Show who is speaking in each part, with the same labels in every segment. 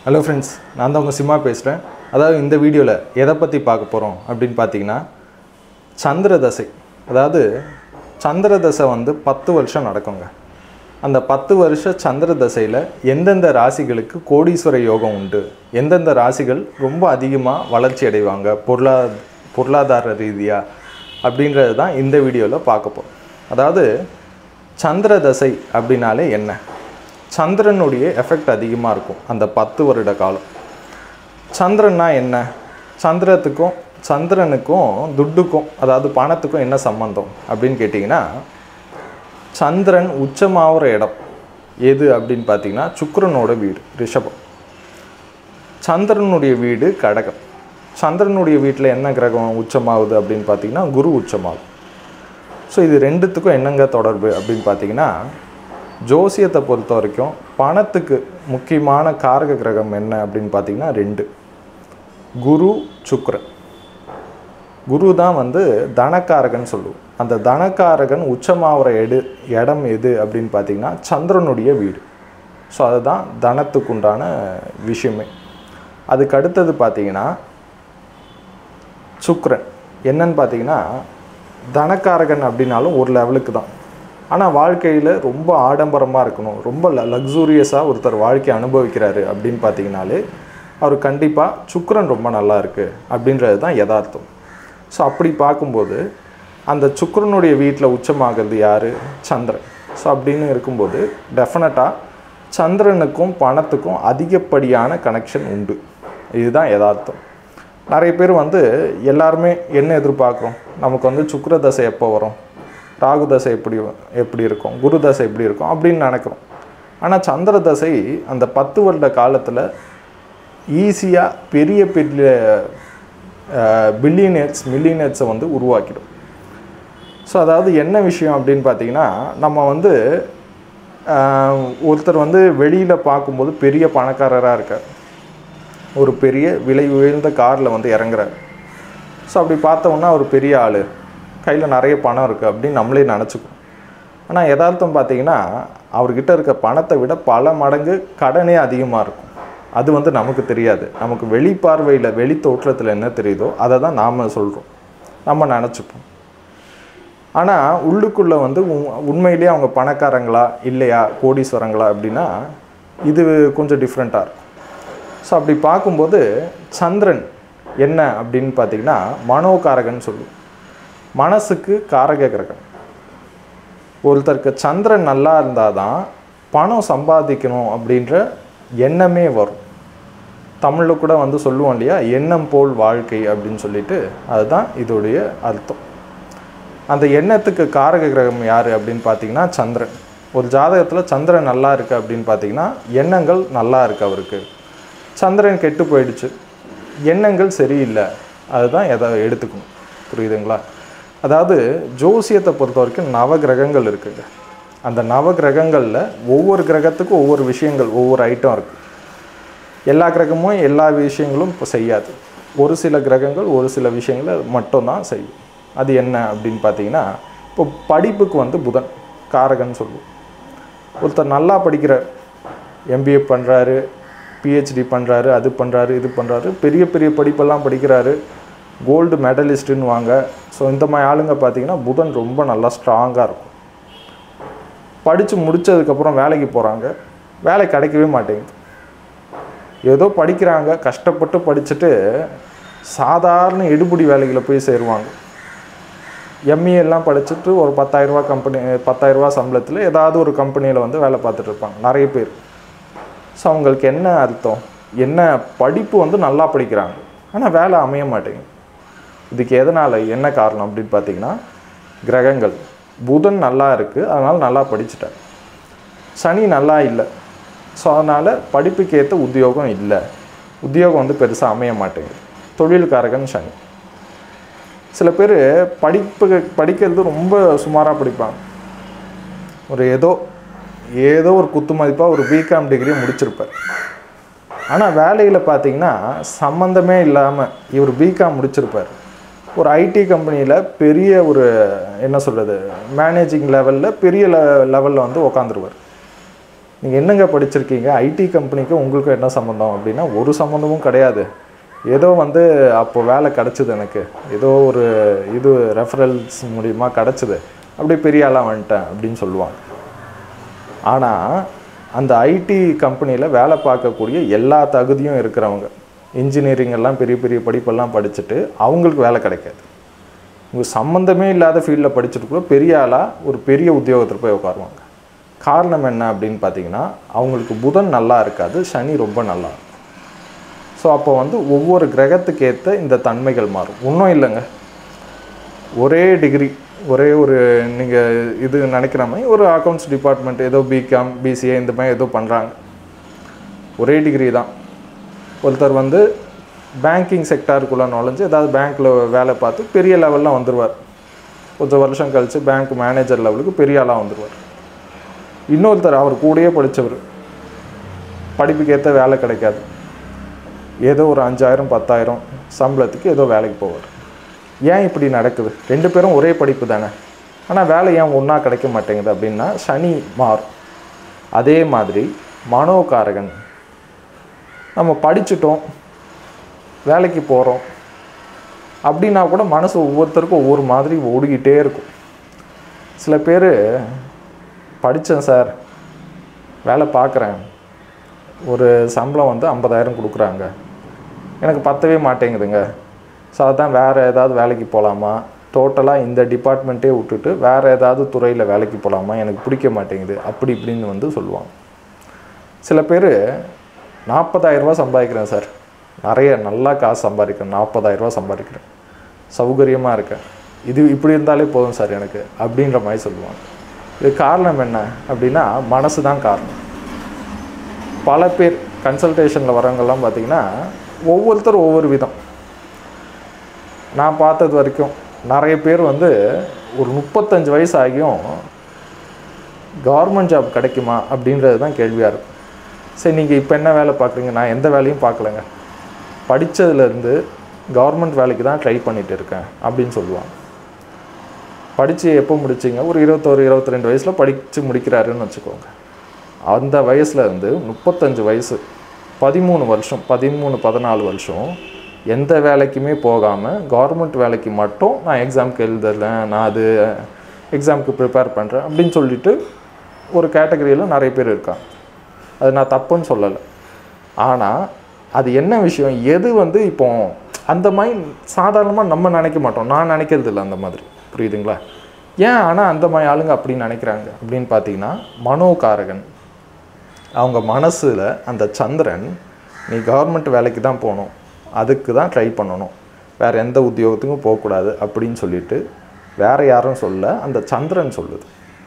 Speaker 1: hello friends நான் தான் உங்கள் சிம்மா பேசுகிறேன் அதாவது இந்த வீடியோவில் எதை பற்றி பார்க்க போகிறோம் அப்படின்னு பார்த்தீங்கன்னா சந்திர தசை அதாவது சந்திர தசை வந்து பத்து வருஷம் நடக்குங்க அந்த பத்து வருஷ சந்திர தசையில் எந்தெந்த ராசிகளுக்கு கோடீஸ்வர யோகம் உண்டு எந்தெந்த ராசிகள் ரொம்ப அதிகமாக வளர்ச்சி அடைவாங்க பொருளா பொருளாதார ரீதியாக அப்படின்றது தான் இந்த வீடியோவில் பார்க்க போகிறோம் அதாவது சந்திர தசை அப்படின்னாலே என்ன சந்திரனுடைய எஃபெக்ட் அதிகமாக இருக்கும் அந்த பத்து வருட காலம் சந்திரன்னா என்ன சந்திரத்துக்கும் சந்திரனுக்கும் துட்டுக்கும் அதாவது பணத்துக்கும் என்ன சம்பந்தம் அப்படின்னு கேட்டிங்கன்னா சந்திரன் உச்சமாகிற இடம் எது அப்படின்னு பார்த்தீங்கன்னா சுக்கிரனோட வீடு ரிஷபம் சந்திரனுடைய வீடு கடகம் சந்திரனுடைய வீட்டில் என்ன கிரகம் உச்சமாகுது அப்படின்னு பார்த்தீங்கன்னா குரு உச்சமாகும் ஸோ இது ரெண்டுத்துக்கும் என்னங்க தொடர்பு அப்படின்னு பார்த்தீங்கன்னா ஜோசியத்தை பொறுத்த வரைக்கும் பணத்துக்கு முக்கியமான காரக கிரகம் என்ன அப்படின்னு பார்த்தீங்கன்னா ரெண்டு குரு சுக்கிரன் குரு தான் வந்து தனக்காரகன் சொல்லுவோம் அந்த தனக்காரகன் உச்சமாகிற எடு இடம் எது அப்படின்னு பார்த்தீங்கன்னா சந்திரனுடைய வீடு ஸோ அதுதான் தனத்துக்கு உண்டான விஷயமே அதுக்கு அடுத்தது பார்த்தீங்கன்னா சுக்கிரன் என்னன்னு பார்த்தீங்கன்னா தனக்காரகன் அப்படின்னாலும் ஒரு லெவலுக்கு தான் ஆனால் வாழ்க்கையில் ரொம்ப ஆடம்பரமாக இருக்கணும் ரொம்ப லக்ஸூரியஸாக ஒருத்தர் வாழ்க்கையை அனுபவிக்கிறாரு அப்படின்னு பார்த்தீங்கனாலே அவர் கண்டிப்பாக சுக்கிரன் ரொம்ப நல்லா இருக்குது அப்படின்றது தான் யதார்த்தம் ஸோ அப்படி பார்க்கும்போது அந்த சுக்கிரனுடைய வீட்டில் உச்சமாகிறது யார் சந்திரன் ஸோ அப்படின்னு இருக்கும்போது டெஃபினட்டாக சந்திரனுக்கும் பணத்துக்கும் அதிகப்படியான கனெக்ஷன் உண்டு இதுதான் யதார்த்தம் நிறைய பேர் வந்து எல்லாருமே என்ன எதிர்பார்க்குறோம் நமக்கு வந்து சுக்கிர தசை எப்போ வரும் ராகு தசை எப்படி எப்படி இருக்கும் குரு தசை எப்படி இருக்கும் அப்படின்னு நினைக்கிறோம் ஆனால் சந்திர தசை அந்த பத்து வருட காலத்தில் ஈஸியாக பெரிய பெரிய பில்லியனேட்ஸ் மில்லியனேட்ஸை வந்து உருவாக்கிடும் ஸோ அதாவது என்ன விஷயம் அப்படின்னு பார்த்தீங்கன்னா நம்ம வந்து ஆஹ், ஒருத்தர் வந்து வெளியில் பார்க்கும்போது பெரிய பணக்காரராக இருக்கார் ஒரு பெரிய விலை உயர்ந்த காரில் வந்து இறங்குறாரு ஸோ அப்படி பார்த்தோம்னா அவர் பெரிய ஆள் கையில் நிறைய பணம் இருக்குது அப்படின்னு நம்மளே நினச்சிக்குவோம் ஆனால் யதார்த்தம் பார்த்தீங்கன்னா அவர்கிட்ட இருக்க பணத்தை விட பல மடங்கு கடனே அதிகமாக இருக்கும் அது வந்து நமக்கு தெரியாது நமக்கு வெளிப்பார்வையில் வெளி தோற்றத்தில் என்ன தெரியுதோ அதை தான் நாம் சொல்கிறோம் நம்ம நினச்சிப்போம் ஆனால் உள்ளுக்குள்ளே வந்து உண்- உண்மையிலேயே அவங்க பணக்காரங்களா இல்லையா கோடீஸ்வரங்களா அப்படின்னா இது கொஞ்சம் டிஃப்ரெண்ட்டாக இருக்கும் ஸோ அப்படி பார்க்கும்போது சந்திரன் என்ன அப்படின்னு பார்த்தீங்கன்னா மனோகாரகன் சொல்லுவோம் மனசுக்கு காரக கிரகம் ஒருத்தருக்கு சந்திரன் நல்லா இருந்தால் தான் பணம் சம்பாதிக்கணும் அப்படின்ற எண்ணமே வரும் தமிழில் கூட வந்து சொல்லுவோம் இல்லையா எண்ணம் போல் வாழ்க்கை அப்படின்னு சொல்லிட்டு அதுதான் இதோடைய அர்த்தம் அந்த எண்ணத்துக்கு காரக கிரகம் யார் அப்படின்னு பார்த்தீங்கன்னா சந்திரன் ஒரு ஜாதகத்தில் சந்திரன் நல்லா இருக்குது அப்படின்னு பார்த்தீங்கன்னா எண்ணங்கள் நல்லா இருக்கு அவருக்கு சந்திரன் கெட்டு போயிடுச்சு எண்ணங்கள் சரியில்லை அதுதான் எதை எடுத்துக்கணும் புரியுதுங்களா அதாவது ஜோசியத்தை பொறுத்த வரைக்கும் நவ கிரகங்கள் இருக்குங்க அந்த நவ கிரகங்களில் ஒவ்வொரு கிரகத்துக்கும் ஒவ்வொரு விஷயங்கள் ஒவ்வொரு ஐட்டம் இருக்குது எல்லா கிரகமும் எல்லா விஷயங்களும் இப்போ செய்யாது ஒரு சில கிரகங்கள் ஒரு சில விஷயங்களை மட்டும்தான் செய்யும் அது என்ன அப்படின்னு பார்த்தீங்கன்னா இப்போ படிப்புக்கு வந்து புதன் காரகன் சொல்லுவோம் ஒருத்தர் நல்லா படிக்கிறார் எம்பிஏ பண்ணுறாரு பிஹெச்டி பண்ணுறாரு அது பண்ணுறாரு இது பண்ணுறாரு பெரிய பெரிய படிப்பெல்லாம் படிக்கிறாரு கோல்டு மெடலிஸ்ட்டுன்னு வாங்க ஸோ இந்த மாதிரி ஆளுங்க பார்த்தீங்கன்னா புதன் ரொம்ப நல்லா ஸ்ட்ராங்காக இருக்கும் படித்து முடித்ததுக்கப்புறம் வேலைக்கு போகிறாங்க வேலை கிடைக்கவே மாட்டேங்குது ஏதோ படிக்கிறாங்க கஷ்டப்பட்டு படிச்சுட்டு சாதாரண எடுபடி வேலைகளை போய் சேருவாங்க எம்இ எல்லாம் படிச்சுட்டு ஒரு பத்தாயிரரூபா கம்பெனி பத்தாயிரரூபா சம்பளத்தில் ஏதாவது ஒரு கம்பெனியில் வந்து வேலை பார்த்துட்டு இருப்பாங்க நிறைய பேர் ஸோ அவங்களுக்கு என்ன அர்த்தம் என்ன படிப்பு வந்து நல்லா படிக்கிறாங்க ஆனால் வேலை அமைய மாட்டேங்குது இதுக்கு எதனால் என்ன காரணம் அப்படின்னு பார்த்தீங்கன்னா கிரகங்கள் புதன் நல்லா இருக்குது அதனால் நல்லா படிச்சுட்டார் சனி நல்லா இல்லை ஸோ அதனால் படிப்புக்கு ஏற்ற உத்தியோகம் இல்லை உத்தியோகம் வந்து பெருசாக அமைய மாட்டேங்குது தொழில்காரகன் சனி சில பேர் படிப்பு படிக்கிறது ரொம்ப சுமாராக படிப்பாங்க ஒரு ஏதோ ஏதோ ஒரு குத்து மதிப்பாக ஒரு பிகாம் டிகிரி முடிச்சிருப்பார் ஆனால் வேலையில் பார்த்தீங்கன்னா சம்மந்தமே இல்லாமல் இவர் பிகாம் முடிச்சிருப்பார் ஒரு ஐடி கம்பெனியில் பெரிய ஒரு என்ன சொல்கிறது மேனேஜிங் லெவலில் பெரிய லெ லெவலில் வந்து உக்காந்துருவார் நீங்கள் என்னங்க படிச்சிருக்கீங்க ஐடி கம்பெனிக்கும் உங்களுக்கும் என்ன சம்மந்தம் அப்படின்னா ஒரு சம்மந்தமும் கிடையாது ஏதோ வந்து அப்போ வேலை கிடச்சிது எனக்கு ஏதோ ஒரு இது ரெஃபரல்ஸ் மூலிமா கிடச்சிது அப்படியே பெரிய ஆளாக வந்துட்டேன் அப்படின்னு சொல்லுவாங்க ஆனால் அந்த ஐடி கம்பெனியில் வேலை பார்க்கக்கூடிய எல்லா தகுதியும் இருக்கிறவங்க இன்ஜினியரிங் எல்லாம் பெரிய பெரிய படிப்பெல்லாம் படிச்சுட்டு அவங்களுக்கு வேலை கிடைக்காது உங்கள் சம்மந்தமே இல்லாத ஃபீல்டில் படிச்சுட்டு கூட பெரிய ஆளாக ஒரு பெரிய உத்தியோகத்தில் போய் உட்காருவாங்க காரணம் என்ன அப்படின்னு பார்த்தீங்கன்னா அவங்களுக்கு புதன் நல்லா இருக்காது சனி ரொம்ப நல்லா இருக்கும் ஸோ அப்போ வந்து ஒவ்வொரு கிரகத்துக்கு ஏற்ற இந்த தன்மைகள் மாறும் ஒன்றும் இல்லைங்க ஒரே டிகிரி ஒரே ஒரு நீங்கள் இது நினைக்கிற மாதிரி ஒரு அக்கௌண்ட்ஸ் டிபார்ட்மெண்ட் ஏதோ பிகாம் பிசிஏ இந்த மாதிரி ஏதோ பண்ணுறாங்க ஒரே டிகிரி தான் ஒருத்தர் வந்து பேங்கிங் செக்டாருக்குள்ளே நுழைஞ்சு ஏதாவது பேங்க்கில் வேலை பார்த்து பெரிய லெவலில் வந்துடுவார் கொஞ்சம் வருஷம் கழித்து பேங்க் மேனேஜர் லெவலுக்கு பெரிய ஆளாக வந்துடுவார் இன்னொருத்தர் அவர் கூடயே படித்தவர் படிப்புக்கு ஏற்ற வேலை கிடைக்காது ஏதோ ஒரு அஞ்சாயிரம் பத்தாயிரம் சம்பளத்துக்கு ஏதோ வேலைக்கு போவார் ஏன் இப்படி நடக்குது ரெண்டு பேரும் ஒரே படிப்பு தானே ஆனால் வேலை ஏன் ஒன்றா கிடைக்க மாட்டேங்குது அப்படின்னா சனி மாறும் அதே மாதிரி மனோகாரகன் நம்ம படிச்சிட்டோம் வேலைக்கு போகிறோம் அப்படின்னா கூட மனசு ஒவ்வொருத்தருக்கும் ஒவ்வொரு மாதிரி ஓடிக்கிட்டே இருக்கும் சில பேர் படித்தேன் சார் வேலை பார்க்குறேன் ஒரு சம்பளம் வந்து ஐம்பதாயிரம் கொடுக்குறாங்க எனக்கு பத்தவே மாட்டேங்குதுங்க ஸோ அதான் வேறு ஏதாவது வேலைக்கு போகலாமா டோட்டலாக இந்த டிபார்ட்மெண்ட்டே விட்டுட்டு வேறு ஏதாவது துறையில் வேலைக்கு போகலாமா எனக்கு பிடிக்க மாட்டேங்குது அப்படி இப்படின்னு வந்து சொல்லுவாங்க சில பேர் நாற்பதாயிரரூபா சம்பாதிக்கிறேன் சார் நிறைய நல்லா காசு சம்பாதிக்கிறேன் நாற்பதாயிரரூபா சம்பாதிக்கிறேன் சௌகரியமாக இருக்கேன் இது இப்படி இருந்தாலே போதும் சார் எனக்கு அப்படின்ற மாதிரி சொல்லுவாங்க இது காரணம் என்ன அப்படின்னா மனசு தான் காரணம் பல பேர் கன்சல்டேஷனில் வரவங்கெல்லாம் பார்த்தீங்கன்னா ஒவ்வொருத்தரும் ஒவ்வொரு விதம் நான் பார்த்தது வரைக்கும் நிறைய பேர் வந்து ஒரு முப்பத்தஞ்சு வயசு ஆகியும் கவர்மெண்ட் ஜாப் கிடைக்குமா அப்படின்றது தான் கேள்வியாக இருக்கும் சரி நீங்கள் இப்போ என்ன வேலை பார்க்குறீங்க நான் எந்த வேலையும் பார்க்கலங்க படித்ததுலேருந்து கவர்மெண்ட் வேலைக்கு தான் ட்ரை பண்ணிட்டு இருக்கேன் அப்படின்னு சொல்லுவாங்க படித்து எப்போ முடிச்சிங்க ஒரு இருபத்தோரு இருபத்தி ரெண்டு வயசில் படித்து முடிக்கிறாருன்னு வச்சுக்கோங்க அந்த வயசுல இருந்து முப்பத்தஞ்சு வயசு பதிமூணு வருஷம் பதிமூணு பதினாலு வருஷம் எந்த வேலைக்குமே போகாமல் கவர்மெண்ட் வேலைக்கு மட்டும் நான் எக்ஸாம்க்கு எழுதுறேன் நான் அது எக்ஸாமுக்கு ப்ரிப்பேர் பண்ணுறேன் அப்படின்னு சொல்லிட்டு ஒரு கேட்டகரியில் நிறைய பேர் இருக்காங்க அது நான் தப்புன்னு சொல்லலை ஆனால் அது என்ன விஷயம் எது வந்து இப்போ அந்த மாதிரி சாதாரணமாக நம்ம நினைக்க மாட்டோம் நான் நினைக்கிறது இல்லை அந்த மாதிரி புரியுதுங்களா ஏன் ஆனால் அந்த மாதிரி ஆளுங்க அப்படி நினைக்கிறாங்க அப்படின்னு பார்த்தீங்கன்னா மனோகாரகன் அவங்க மனசில் அந்த சந்திரன் நீ கவர்மெண்ட் வேலைக்கு தான் போகணும் அதுக்கு தான் ட்ரை பண்ணணும் வேறு எந்த உத்தியோகத்துக்கும் போகக்கூடாது அப்படின்னு சொல்லிட்டு வேறு யாரும் சொல்ல அந்த சந்திரன் சொல்லுது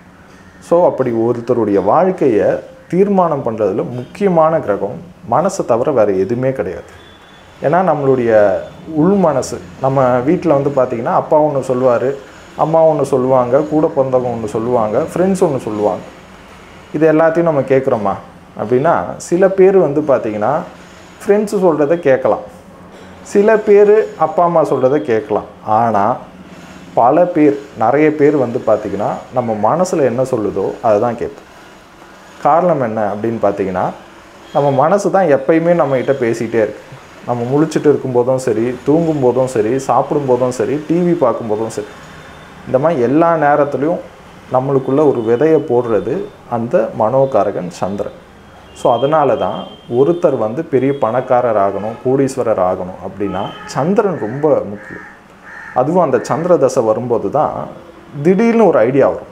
Speaker 1: ஸோ அப்படி ஒருத்தருடைய வாழ்க்கையை தீர்மானம் பண்ணுறதுல முக்கியமான கிரகம் மனசை தவிர வேறு எதுவுமே கிடையாது ஏன்னா நம்மளுடைய உள் மனசு நம்ம வீட்டில் வந்து பார்த்திங்கன்னா அப்பா ஒன்று சொல்லுவார் அம்மா ஒன்று சொல்லுவாங்க கூட பிறந்தவங்க ஒன்று சொல்லுவாங்க ஃப்ரெண்ட்ஸ் ஒன்று சொல்லுவாங்க இது எல்லாத்தையும் நம்ம கேட்குறோமா அப்படின்னா சில பேர் வந்து பார்த்திங்கன்னா ஃப்ரெண்ட்ஸு சொல்கிறத கேட்கலாம் சில பேர் அப்பா அம்மா சொல்கிறத கேட்கலாம் ஆனால் பல பேர் நிறைய பேர் வந்து பார்த்திங்கன்னா நம்ம மனசில் என்ன சொல்லுதோ அதை தான் கேட்போம் காரணம் என்ன அப்படின்னு பார்த்தீங்கன்னா நம்ம மனசு தான் எப்பயுமே நம்மகிட்ட பேசிகிட்டே இருக்கு நம்ம முழிச்சிட்டு இருக்கும்போதும் சரி தூங்கும் போதும் சரி சாப்பிடும் போதும் சரி டிவி பார்க்கும்போதும் சரி இந்த மாதிரி எல்லா நேரத்துலையும் நம்மளுக்குள்ள ஒரு விதையை போடுறது அந்த மனோகாரகன் சந்திரன் ஸோ அதனால தான் ஒருத்தர் வந்து பெரிய பணக்காரர் ஆகணும் கோடீஸ்வரர் ஆகணும் அப்படின்னா சந்திரன் ரொம்ப முக்கியம் அதுவும் அந்த சந்திர தசை வரும்போது தான் திடீர்னு ஒரு ஐடியா வரும்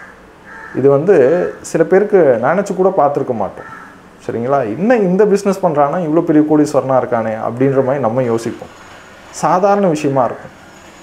Speaker 1: இது வந்து சில பேருக்கு நினச்சி கூட பார்த்துருக்க மாட்டோம் சரிங்களா இன்னும் இந்த பிஸ்னஸ் பண்ணுறான்னா இவ்வளோ பெரிய கோடீஸ்வரனாக இருக்கானே அப்படின்ற மாதிரி நம்ம யோசிப்போம் சாதாரண விஷயமா இருக்கும்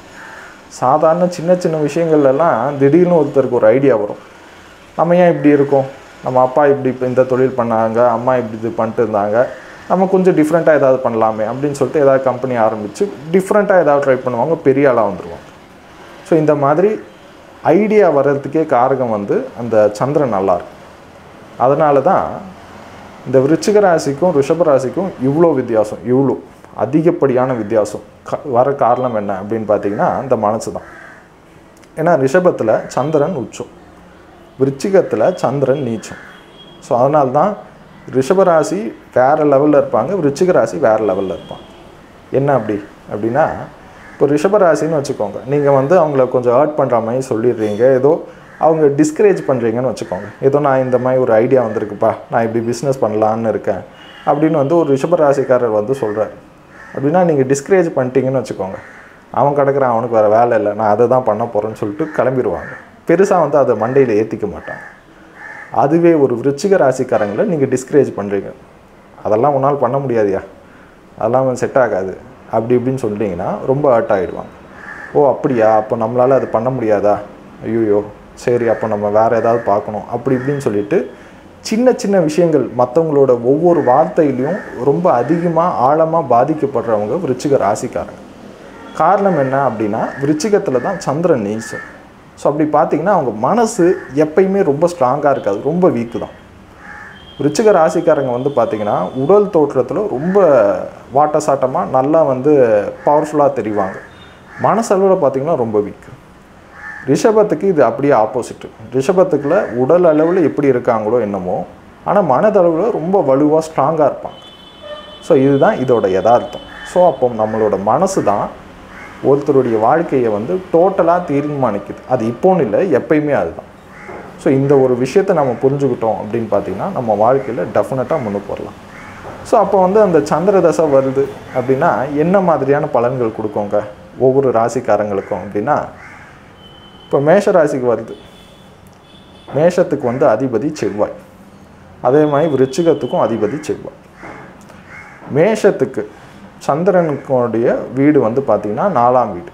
Speaker 1: சாதாரண சின்ன சின்ன விஷயங்கள்லாம் திடீர்னு ஒருத்தருக்கு ஒரு ஐடியா வரும் நம்ம ஏன் இப்படி இருக்கோம் நம்ம அப்பா இப்படி இப்ப இந்த தொழில் பண்ணாங்க அம்மா இப்படி இது பண்ணிட்டு இருந்தாங்க நம்ம கொஞ்சம் டிஃப்ரெண்ட்டாக ஏதாவது பண்ணலாமே அப்படின்னு சொல்லிட்டு ஏதாவது கம்பெனி ஆரம்பித்து டிஃப்ரெண்ட்டாக ஏதாவது ட்ரை பண்ணுவாங்க பெரிய ஆளாக வந்துடுவாங்க ஸோ இந்த மாதிரி ஐடியா வர்றதுக்கே காரகம் வந்து அந்த சந்திரன் நல்லா இருக்கும் அதனால தான் இந்த விருச்சிக ராசிக்கும் ரிஷப ராசிக்கும் இவ்வளோ வித்தியாசம் இவ்வளோ அதிகப்படியான வித்தியாசம் க வர காரணம் என்ன அப்படின்னு பார்த்தீங்கன்னா இந்த மனசு தான் ஏன்னா ரிஷபத்தில் சந்திரன் உச்சம் விருச்சிகத்தில் சந்திரன் நீச்சம் ஸோ அதனால தான் ரிஷபராசி வேறு லெவலில் இருப்பாங்க விருச்சிக ராசி வேறு லெவலில் இருப்பாங்க என்ன அப்படி அப்படின்னா இப்போ ரிஷபராசின்னு வச்சுக்கோங்க நீங்கள் வந்து அவங்கள கொஞ்சம் ஹர்ட் பண்ணுற மாதிரி சொல்லிடுறீங்க ஏதோ அவங்க டிஸ்கரேஜ் பண்ணுறீங்கன்னு வச்சுக்கோங்க ஏதோ நான் இந்த மாதிரி ஒரு ஐடியா வந்திருக்குப்பா நான் இப்படி பிஸ்னஸ் பண்ணலான்னு இருக்கேன் அப்படின்னு வந்து ஒரு ரிஷபராசிக்காரர் வந்து சொல்கிறார் அப்படின்னா நீங்கள் டிஸ்கரேஜ் பண்ணிட்டீங்கன்னு வச்சுக்கோங்க அவன் கிடக்குறான் அவனுக்கு வேறு வேலை இல்லை நான் அதை தான் பண்ண போகிறேன்னு சொல்லிட்டு கிளம்பிடுவாங்க பெருசாக வந்து அதை மண்டையில் ஏற்றிக்க மாட்டாங்க அதுவே ஒரு விருச்சிக ராசிக்காரங்களை நீங்கள் டிஸ்கரேஜ் பண்ணுறீங்க அதெல்லாம் உன்னால் பண்ண முடியாதியா அதெல்லாம் செட் ஆகாது அப்படி இப்படின்னு சொல்லிட்டீங்கன்னா ரொம்ப ஹர்ட் ஆகிடுவாங்க ஓ அப்படியா அப்போ நம்மளால் அது பண்ண முடியாதா ஐயோ சரி அப்போ நம்ம வேறு ஏதாவது பார்க்கணும் அப்படி இப்படின்னு சொல்லிட்டு சின்ன சின்ன விஷயங்கள் மற்றவங்களோட ஒவ்வொரு வார்த்தையிலையும் ரொம்ப அதிகமாக ஆழமாக பாதிக்கப்படுறவங்க விருச்சிக ராசிக்காரங்க காரணம் என்ன அப்படின்னா விருச்சிகத்தில் தான் சந்திரன் நீசம் ஸோ அப்படி பார்த்தீங்கன்னா அவங்க மனசு எப்பயுமே ரொம்ப ஸ்ட்ராங்காக இருக்காது ரொம்ப வீக்கு தான் விருச்சிக ராசிக்காரங்க வந்து பார்த்திங்கன்னா உடல் தோற்றத்தில் ரொம்ப வாட்ட சாட்டமாக நல்லா வந்து பவர்ஃபுல்லாக தெரிவாங்க மனசளவில் பார்த்திங்கன்னா ரொம்ப வீக் ரிஷபத்துக்கு இது அப்படியே ஆப்போசிட்டு ரிஷபத்துக்குள்ள உடல் அளவில் எப்படி இருக்காங்களோ என்னமோ ஆனால் மனதளவில் ரொம்ப வலுவாக ஸ்ட்ராங்காக இருப்பாங்க ஸோ இதுதான் இதோட யதார்த்தம் ஸோ அப்போ நம்மளோட மனசு தான் ஒருத்தருடைய வாழ்க்கையை வந்து டோட்டலாக தீர்மானிக்குது அது இப்போன்னு இல்லை எப்பயுமே அதுதான் ஸோ இந்த ஒரு விஷயத்தை நம்ம புரிஞ்சுக்கிட்டோம் அப்படின்னு பார்த்தீங்கன்னா நம்ம வாழ்க்கையில் டெஃபினட்டாக முன்னுக்கு வரலாம் ஸோ அப்போ வந்து அந்த சந்திர தசை வருது அப்படின்னா என்ன மாதிரியான பலன்கள் கொடுக்குங்க ஒவ்வொரு ராசிக்காரங்களுக்கும் அப்படின்னா இப்போ மேஷ ராசிக்கு வருது மேஷத்துக்கு வந்து அதிபதி செவ்வாய் அதே மாதிரி விருச்சிகத்துக்கும் அதிபதி செவ்வாய் மேஷத்துக்கு சந்திரனுக்குடைய வீடு வந்து பார்த்திங்கன்னா நாலாம் வீடு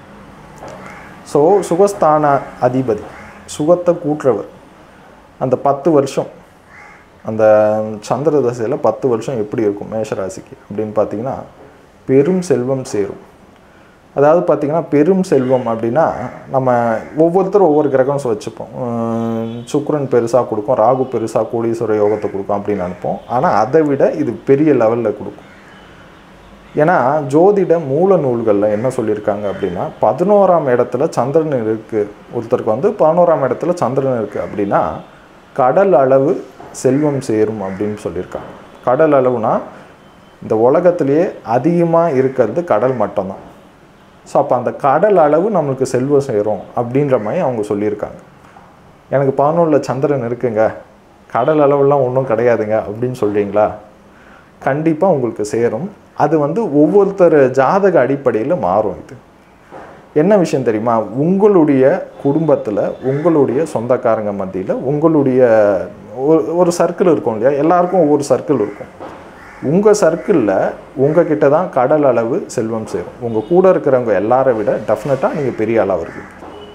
Speaker 1: ஸோ சுகஸ்தான அதிபதி சுகத்தை கூட்டுறவர் அந்த பத்து வருஷம் அந்த சந்திர தசையில் பத்து வருஷம் எப்படி இருக்கும் மேஷராசிக்கு அப்படின்னு பார்த்தீங்கன்னா பெரும் செல்வம் சேரும் அதாவது பார்த்திங்கன்னா பெரும் செல்வம் அப்படின்னா நம்ம ஒவ்வொருத்தரும் ஒவ்வொரு கிரகம் வச்சுப்போம் உம், சுக்கிரன் பெருசாக கொடுக்கும் ராகு பெருசாக கோடீஸ்வர யோகத்தை கொடுக்கும் அப்படின்னு நினைப்போம் ஆனால் அதை விட இது பெரிய லெவலில் கொடுக்கும் ஏன்னா ஜோதிட மூல நூல்களில் என்ன சொல்லியிருக்காங்க அப்படின்னா பதினோராம் இடத்துல சந்திரன் இருக்குது ஒருத்தருக்கு வந்து பதினோராம் இடத்துல சந்திரன் இருக்குது அப்படின்னா கடல் அளவு செல்வம் சேரும் அப்படின்னு சொல்லியிருக்காங்க கடல் அளவுனா இந்த உலகத்திலேயே அதிகமாக இருக்கிறது கடல் மட்டும்தான் ஸோ அப்போ அந்த கடல் அளவு நம்மளுக்கு செல்வம் சேரும் அப்படின்ற மாதிரி அவங்க சொல்லியிருக்காங்க எனக்கு பதினொன்றில் சந்திரன் இருக்குங்க கடல் அளவுலாம் ஒன்றும் கிடையாதுங்க அப்படின்னு சொல்கிறீங்களா கண்டிப்பாக உங்களுக்கு சேரும் அது வந்து ஒவ்வொருத்தர் ஜாதக அடிப்படையில் மாறும் இது என்ன விஷயம் தெரியுமா உங்களுடைய குடும்பத்தில் உங்களுடைய சொந்தக்காரங்க மத்தியில் உங்களுடைய ஒரு ஒரு சர்க்கிள் இருக்கும் இல்லையா எல்லாருக்கும் ஒவ்வொரு சர்க்கிள் இருக்கும் உங்கள் சர்க்கிளில் உங்ககிட்ட தான் கடல் அளவு செல்வம் சேரும் உங்கள் கூட இருக்கிறவங்க எல்லாரை விட டெஃபினட்டாக நீங்கள் பெரிய அளவு இருக்கீங்க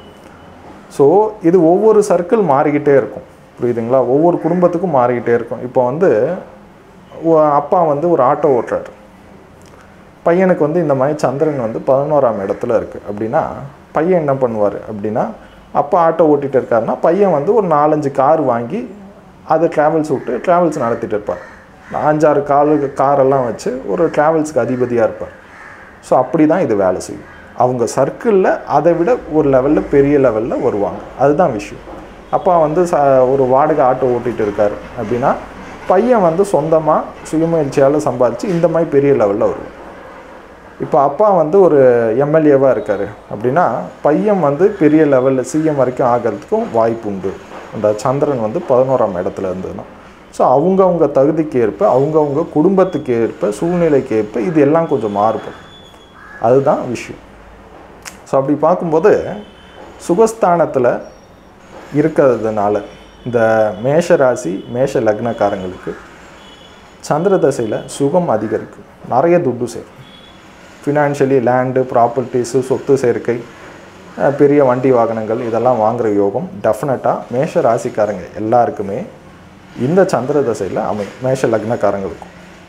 Speaker 1: ஸோ இது ஒவ்வொரு சர்க்கிள் மாறிக்கிட்டே இருக்கும் புரியுதுங்களா ஒவ்வொரு குடும்பத்துக்கும் மாறிக்கிட்டே இருக்கும் இப்போ வந்து ஒ- அப்பா வந்து ஒரு ஆட்டோ ஓட்டுறாரு பையனுக்கு வந்து இந்த மாதிரி சந்திரன் வந்து பதினோராம் இடத்துல இருக்குது அப்படின்னா பையன் என்ன பண்ணுவார் அப்படின்னா அப்பா ஆட்டோ ஓட்டிகிட்டு இருக்காருன்னா பையன் வந்து ஒரு நாலஞ்சு கார் வாங்கி அதை ட்ராவல்ஸ் விட்டு ட்ராவல்ஸ் நடத்திட்டு இருப்பார் அஞ்சாறு காரு காரெல்லாம் வச்சு ஒரு ட்ராவல்ஸ்க்கு அதிபதியாக இருப்பார் ஸோ அப்படி தான் இது வேலை செய்யும் அவங்க சர்க்கிளில் அதை விட ஒரு லெவலில் பெரிய லெவலில் வருவாங்க அதுதான் விஷயம் அப்பா வந்து ச ஒரு வாடகை ஆட்டோ ஓட்டிகிட்டு இருக்காரு அப்படின்னா பையன் வந்து சொந்தமாக சுயமுயற்சியால் சம்பாதிச்சு இந்த மாதிரி பெரிய லெவலில் வருவான் இப்போ அப்பா வந்து ஒரு எம்எல்ஏவாக இருக்கார் அப்படின்னா பையன் வந்து பெரிய லெவலில் சிஎம் வரைக்கும் ஆகிறதுக்கும் வாய்ப்பு உண்டு அந்த சந்திரன் வந்து பதினோராம் இடத்துல இருந்ததுன்னா ஸோ அவங்கவுங்க தகுதிக்கு ஏற்ப அவங்கவுங்க குடும்பத்துக்கு ஏற்ப சூழ்நிலைக்கு ஏற்ப இது எல்லாம் கொஞ்சம் மாறுபடும் அதுதான் விஷயம் ஸோ அப்படி பார்க்கும்போது சுகஸ்தானத்தில் இருக்கிறதுனால இந்த மேஷ ராசி மேஷ லக்னக்காரங்களுக்கு சந்திர தசையில் சுகம் அதிகரிக்கும் நிறைய துட்டு சேரும் ஃபினான்ஷியலி லேண்டு ப்ராப்பர்ட்டிஸு சொத்து சேர்க்கை அஹ், பெரிய வண்டி வாகனங்கள் இதெல்லாம் வாங்குகிற யோகம் டெஃபினட்டாக மேஷ ராசிக்காரங்க எல்லாருக்குமே இந்த சந்திர தசையில் அமை மேஷ லக்னக்காரங்களுக்கும்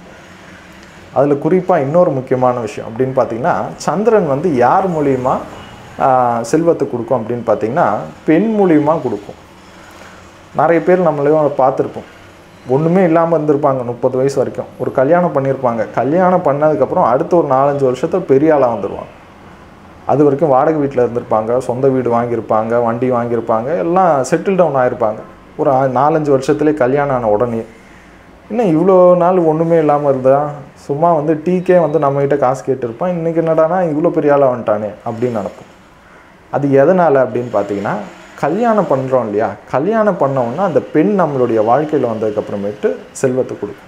Speaker 1: அதில் குறிப்பாக இன்னொரு முக்கியமான விஷயம் அப்படின்னு பார்த்தீங்கன்னா சந்திரன் வந்து யார் மூலியமா ஆஹ், செல்வத்தை கொடுக்கும் அப்படின்னு பார்த்தீங்கன்னா பெண் மூலியமா கொடுக்கும் நிறைய பேர் நம்மளையும் பார்த்துருப்போம் ஒன்றுமே இல்லாமல் இருந்திருப்பாங்க முப்பது வயசு வரைக்கும் ஒரு கல்யாணம் பண்ணியிருப்பாங்க கல்யாணம் பண்ணதுக்கப்புறம் அடுத்த ஒரு நாலஞ்சு வருஷத்துல பெரிய ஆளாக வந்துடுவாங்க அது வரைக்கும் வாடகை வீட்டில் இருந்திருப்பாங்க சொந்த வீடு வாங்கியிருப்பாங்க வண்டி வாங்கியிருப்பாங்க எல்லாம் செட்டில் டவுன் ஆகிருப்பாங்க ஒரு ஆ- நாலஞ்சு வருஷத்துலேயே கல்யாணம் ஆன உடனே இன்னும் இவ்வளோ நாள் ஒன்றுமே இல்லாமல் இருந்தா சும்மா வந்து டீக்கே வந்து நம்மகிட்ட காசு கேட்டிருப்பான் இன்றைக்கி என்னடானா இவ்வளோ பெரிய ஆளாக வந்துட்டானே அப்படின்னு நினப்போம் அது எதனால் அப்படின்னு பார்த்தீங்கன்னா கல்யாணம் பண்ணுறோம் இல்லையா கல்யாணம் பண்ணோம்னா அந்த பெண் நம்மளுடைய வாழ்க்கையில் வந்ததுக்கப்புறமேட்டு செல்வத்தை கொடுக்கும்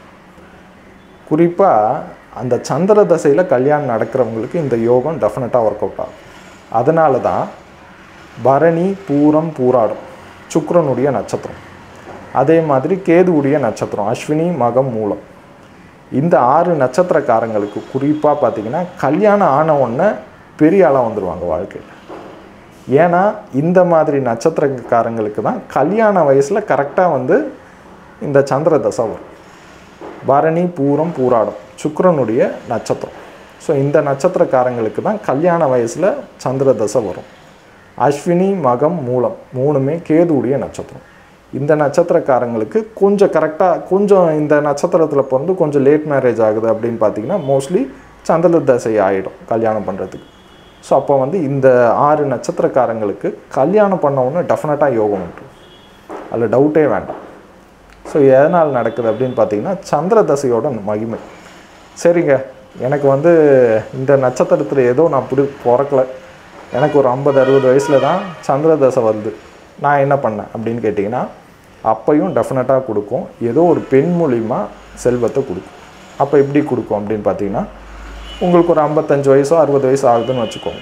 Speaker 1: குறிப்பாக அந்த சந்திர தசையில் கல்யாணம் நடக்கிறவங்களுக்கு இந்த யோகம் டெஃபினட்டாக ஒர்க் அவுட் ஆகும் அதனால தான் பரணி பூரம் பூராடம் சுக்கிரனுடைய நட்சத்திரம் அதே மாதிரி கேதுவுடைய நட்சத்திரம் அஸ்வினி மகம் மூலம் இந்த ஆறு நட்சத்திரக்காரங்களுக்கு குறிப்பாக பார்த்தீங்கன்னா கல்யாணம் ஆன உடனே பெரிய ஆளாக வந்துடுவாங்க வாழ்க்கையில் ஏன்னா இந்த மாதிரி நட்சத்திரக்காரங்களுக்கு தான் கல்யாண வயசில் கரெக்டாக வந்து இந்த சந்திர தசை வரும் பரணி பூரம் பூராடம் சுக்கிரனுடைய நட்சத்திரம் ஸோ இந்த நட்சத்திரக்காரங்களுக்கு தான் கல்யாண வயசில் சந்திர தசை வரும் அஸ்வினி மகம் மூலம் மூணுமே கேதுவுடைய நட்சத்திரம் இந்த நட்சத்திரக்காரங்களுக்கு கொஞ்சம் கரெக்டாக கொஞ்சம் இந்த நட்சத்திரத்தில் பிறந்து கொஞ்சம் லேட் மேரேஜ் ஆகுது அப்படின்னு பார்த்தீங்கன்னா மோஸ்ட்லி சந்திர தசை ஆகிடும் கல்யாணம் பண்ணுறதுக்கு ஸோ அப்போ வந்து இந்த ஆறு நட்சத்திரக்காரங்களுக்கு கல்யாணம் பண்ண உடனே டெஃபினட்டாக யோகம் உண்டு அதில் டவுட்டே வேண்டாம் ஸோ எதனால் நடக்குது அப்படின்னு பார்த்தீங்கன்னா சந்திர தசையோட மகிமை சரிங்க எனக்கு வந்து இந்த நட்சத்திரத்தில் ஏதோ நான் பிடி பிறக்கல எனக்கு ஒரு ஐம்பது அறுபது வயசில் தான் சந்திர தசை வருது நான் என்ன பண்ணேன் அப்படின்னு கேட்டிங்கன்னா அப்பையும் டெஃபினட்டாக கொடுக்கும் ஏதோ ஒரு பெண் மூலிமா செல்வத்தை கொடுக்கும் அப்போ எப்படி கொடுக்கும் அப்படின்னு பார்த்தீங்கன்னா உங்களுக்கு ஒரு ஐம்பத்தஞ்சு வயசோ அறுபது வயசு ஆகுதுன்னு வச்சுக்கோங்க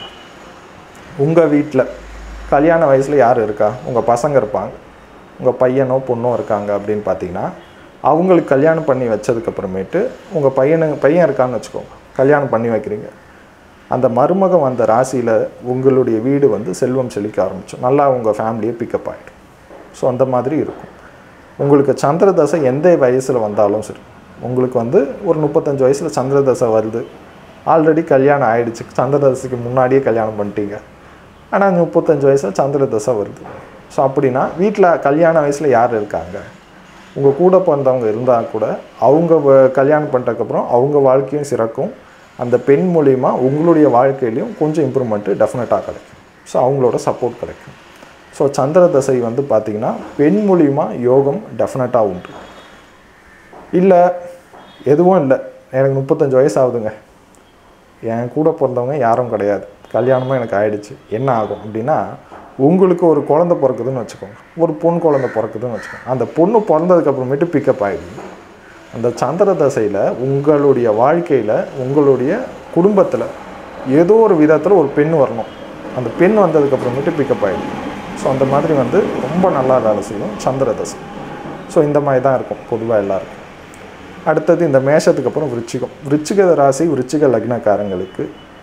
Speaker 1: உங்கள் வீட்டில் கல்யாண வயசில் யார் இருக்கா உங்கள் பசங்க இருப்பாங்க உங்கள் பையனோ பொண்ணோ இருக்காங்க அப்படின்னு பார்த்தீங்கன்னா அவங்களுக்கு கல்யாணம் பண்ணி வச்சதுக்கப்புறமேட்டு உங்கள் பையனு பையன் இருக்கான்னு வச்சுக்கோங்க கல்யாணம் பண்ணி வைக்கிறீங்க அந்த மருமகம் வந்த ராசியில் உங்களுடைய வீடு வந்து செல்வம் செழிக்க ஆரம்பிச்சோம் நல்லா உங்கள் ஃபேமிலியை பிக்கப் ஆகிடும் ஸோ அந்த மாதிரி இருக்கும் உங்களுக்கு சந்திர தசை எந்த வயசில் வந்தாலும் சரி உங்களுக்கு வந்து ஒரு முப்பத்தஞ்சு வயசில் சந்திர தசை வருது ஆல்ரெடி கல்யாணம் ஆயிடுச்சு சந்திர தசைக்கு முன்னாடியே கல்யாணம் பண்ணிட்டீங்க ஆனால் முப்பத்தஞ்சு வயசில் சந்திர தசை வருது ஸோ அப்படின்னா வீட்டில் கல்யாண வயசில் யார் இருக்காங்க உங்கள் கூட பிறந்தவங்க இருந்தால் கூட அவங்க வ- கல்யாணம் பண்ணிட்டதுக்கப்புறம் அவங்க வாழ்க்கையும் சிறக்கும் அந்த பெண் மூலிமா உங்களுடைய வாழ்க்கையிலையும் கொஞ்சம் இம்ப்ரூவ்மெண்ட்டு டெஃபினட்டாக கிடைக்கும் ஸோ அவங்களோட சப்போர்ட் கிடைக்கும் ஸோ சந்திர தசை வந்து பார்த்திங்கன்னா பெண் மூலிமா யோகம் டெஃபினட்டாக உண்டு இல்லை எதுவும் இல்லை எனக்கு முப்பத்தஞ்சு வயசு ஆகுதுங்க என் கூட பிறந்தவங்க யாரும் கிடையாது கல்யாணமும் எனக்கு ஆயிடுச்சு என்ன ஆகும் அப்படின்னா உங்களுக்கு ஒரு குழந்தை பிறக்குதுன்னு வச்சுக்கோங்க ஒரு பொன் குழந்தை பிறக்குதுன்னு வச்சுக்கோங்க அந்த பொண்ணு பிறந்ததுக்கு அப்புறமேட்டு பிக்கப் ஆகிடுது அந்த சந்திர தசையில் உங்களுடைய வாழ்க்கையில் உங்களுடைய குடும்பத்தில் ஏதோ ஒரு விதத்தில் ஒரு பெண் வரணும் அந்த பெண் வந்ததுக்கு அப்புறமேட்டு பிக்கப் ஆகிடுது ஸோ அந்த மாதிரி வந்து ரொம்ப நல்லா வேலை செய்யும் சந்திர தசை ஸோ இந்த மாதிரி தான் இருக்கும் பொதுவாக எல்லாருக்கும் அடுத்தது இந்த மேஷத்துக்கு அப்புறம் விருச்சிகம் விருச்சிக ராசி விருச்சிக லக்னக்காரங்களுக்கு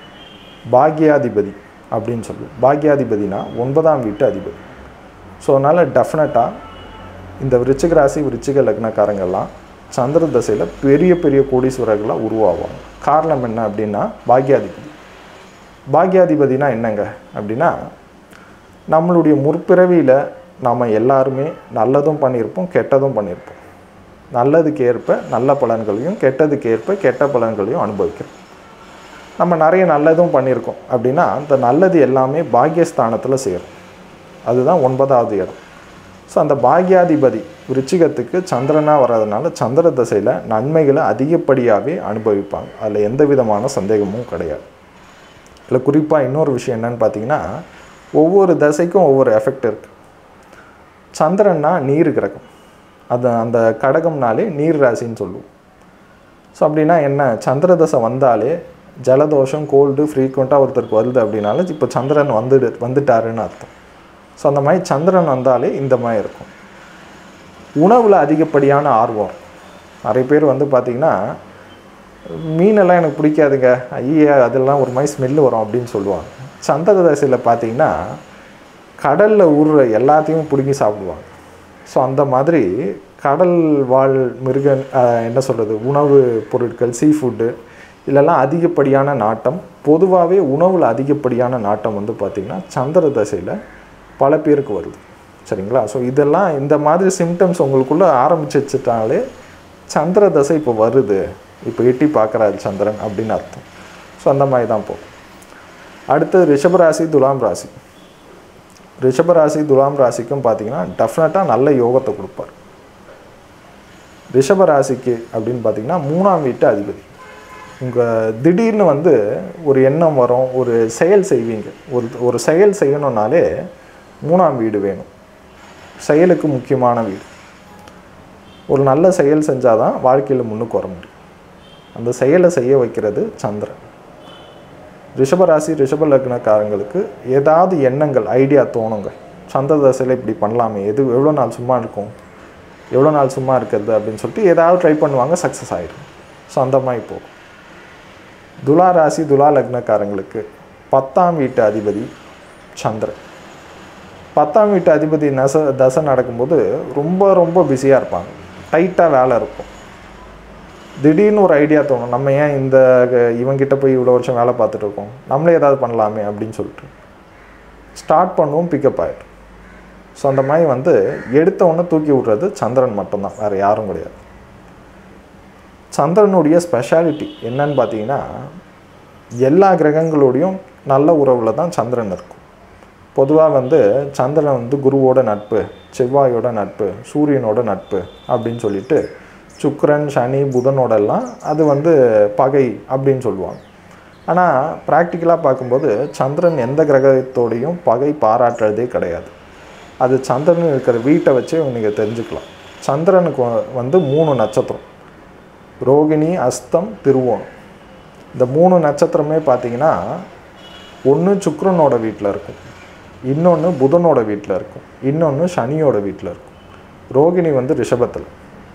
Speaker 1: பாக்யாதிபதி அப்படின்னு சொல்லுவோம் பாக்யாதிபதினா ஒன்பதாம் வீட்டு அதிபதி ஸோ அதனால் டெஃபினட்டாக இந்த விருச்சிக ராசி விருச்சிக லக்னக்காரங்கெல்லாம் சந்திர தசையில் பெரிய பெரிய கோடீஸ்வரர்களாக உருவாகுவாங்க காரணம் என்ன அப்படின்னா பாக்யாதிபதி பாக்யாதிபதினா என்னங்க அப்படின்னா நம்மளுடைய முற்பிறவியில் நாம் எல்லாருமே நல்லதும் பண்ணியிருப்போம் கெட்டதும் பண்ணியிருப்போம் நல்லதுக்கு ஏற்ப நல்ல பலன்களையும் கெட்டதுக்கு ஏற்ப கெட்ட பலன்களையும் அனுபவிக்கிறோம் நம்ம நிறைய நல்லதும் பண்ணியிருக்கோம் அப்படின்னா அந்த நல்லது எல்லாமே பாக்யஸ்தானத்தில் சேரும் அதுதான் ஒன்பதாவது இடம் ஸோ அந்த பாக்யாதிபதி விருச்சிகத்துக்கு சந்திரனாக வர்றதுனால சந்திர தசையில் நன்மைகளை அதிகப்படியாகவே அனுபவிப்பாங்க அதில் எந்த விதமான சந்தேகமும் கிடையாது இதில் குறிப்பாக இன்னொரு விஷயம் என்னன்னு பார்த்தீங்கன்னா ஒவ்வொரு தசைக்கும் ஒவ்வொரு எஃபெக்ட் இருக்குது சந்திரன்னா நீர் கிரகம் அது அந்த கடகம்னாலே நீர் ராசின்னு சொல்லுவோம் ஸோ அப்படின்னா என்ன சந்திர தசை வந்தாலே ஜலதோஷம் கோல்டு ஃப்ரீக்வெண்ட்டாக ஒருத்தருக்கு வருது அப்படின்னாலும் இப்போ சந்திரன் வந்துடு வந்துட்டாருன்னு அர்த்தம் ஸோ அந்த மாதிரி சந்திரன் வந்தாலே இந்த மாதிரி இருக்கும் உணவில் அதிகப்படியான ஆர்வம் நிறைய பேர் வந்து பார்த்திங்கன்னா மீனெல்லாம் எனக்கு பிடிக்காதுங்க ஐயா அதெல்லாம் ஒரு மாதிரி ஸ்மெல்லு வரும் அப்படின்னு சொல்லுவாங்க சந்திர தசையில் பார்த்தீங்கன்னா கடலில் ஊறுற எல்லாத்தையும் பிடுங்கி சாப்பிடுவாங்க ஸோ அந்த மாதிரி கடல் வாழ் மிருகன் ஆஹ், என்ன சொல்கிறது உணவு பொருட்கள் சீ ஃபுட்டு இதெல்லாம் அதிகப்படியான நாட்டம் பொதுவாகவே உணவில் அதிகப்படியான நாட்டம் வந்து பார்த்திங்கன்னா சந்திர தசையில் பல பேருக்கு வருது சரிங்களா ஸோ இதெல்லாம் இந்த மாதிரி சிம்டம்ஸ் உங்களுக்குள்ளே ஆரம்பிச்சிட்டாலே சந்திர தசை இப்போ வருது இப்போ எட்டி பார்க்குறாரு சந்திரன் அப்படின்னு அர்த்தம் ஸோ அந்த மாதிரி தான் போகும் அடுத்தது ரிஷபராசி துலாம் ராசி ரிஷபராசி துலாம் ராசிக்கும் பார்த்தீங்கன்னா டெஃபினட்டாக நல்ல யோகத்தை கொடுப்பார் ரிஷபராசிக்கு அப்படின்னு பார்த்தீங்கன்னா மூணாம் வீட்டு அதிபதி உங்கள் திடீர்னு வந்து ஒரு எண்ணம் வரும் ஒரு செயல் செய்வீங்க ஒரு ஒரு செயல் செய்யணுன்னாலே மூணாம் வீடு வேணும் செயலுக்கு முக்கியமான வீடு ஒரு நல்ல செயல் செஞ்சால் தான் வாழ்க்கையில் முன்னுக்கு வர முடியும் அந்த செயலை செய்ய வைக்கிறது சந்திரன் ரிஷபராசி ரிஷப லக்னக்காரங்களுக்கு ஏதாவது எண்ணங்கள் ஐடியா தோணுங்க சந்திர தசையில் இப்படி பண்ணலாமே எது எவ்வளோ நாள் சும்மா இருக்கும் எவ்வளோ நாள் சும்மா இருக்கிறது அப்படின்னு சொல்லிட்டு ஏதாவது ட்ரை பண்ணுவாங்க சக்ஸஸ் ஆகிடும் ஸோ அந்த மாதிரி போகும் துலா ராசி துலா லக்னக்காரங்களுக்கு பத்தாம் வீட்டு அதிபதி சந்திரன் பத்தாம் வீட்டு அதிபதி நச தசை நடக்கும்போது ரொம்ப ரொம்ப பிஸியாக இருப்பாங்க டைட்டாக வேலை இருக்கும் திடீர்னு ஒரு ஐடியா தோணும் நம்ம ஏன் இந்த க- இவங்கிட்ட போய் இவ்வளோ வருஷம் வேலை பார்த்துட்டு இருக்கோம் நம்மளே ஏதாவது பண்ணலாமே அப்படின்னு சொல்லிட்டு ஸ்டார்ட் பண்ணுவோம் பிக்கப் ஆகிடும் ஸோ அந்த மாதிரி வந்து எடுத்த உடனே தூக்கி விடுறது சந்திரன் மட்டும்தான் வேறு யாரும் கிடையாது சந்திரனுடைய ஸ்பெஷாலிட்டி என்னன்னு பார்த்தீங்கன்னா எல்லா கிரகங்களோடையும் நல்ல உறவில் தான் சந்திரன் இருக்கும் பொதுவாக வந்து சந்திரன் வந்து குருவோட நட்பு செவ்வாயோட நட்பு சூரியனோட நட்பு அப்படின்னு சொல்லிட்டு சுக்கிரன் சனி புதனோடெல்லாம் அது வந்து பகை அப்படின்னு சொல்லுவாங்க ஆனால் ப்ராக்டிக்கலாக பார்க்கும்போது சந்திரன் எந்த கிரகத்தோடையும் பகை பாராட்டுறதே கிடையாது அது சந்திரன் இருக்கிற வீட்டை வச்சே நீங்கள் தெரிஞ்சுக்கலாம் சந்திரனுக்கு வ- வந்து மூணு நட்சத்திரம் ரோகிணி அஸ்தம் திருவோணம் இந்த மூணு நட்சத்திரமே பார்த்தீங்கன்னா ஒன்று சுக்கிரனோட வீட்டில் இருக்கும் இன்னொன்று புதனோட வீட்டில் இருக்கும் இன்னொன்று சனியோட வீட்டில் இருக்கும் ரோகிணி வந்து ரிஷபத்தில்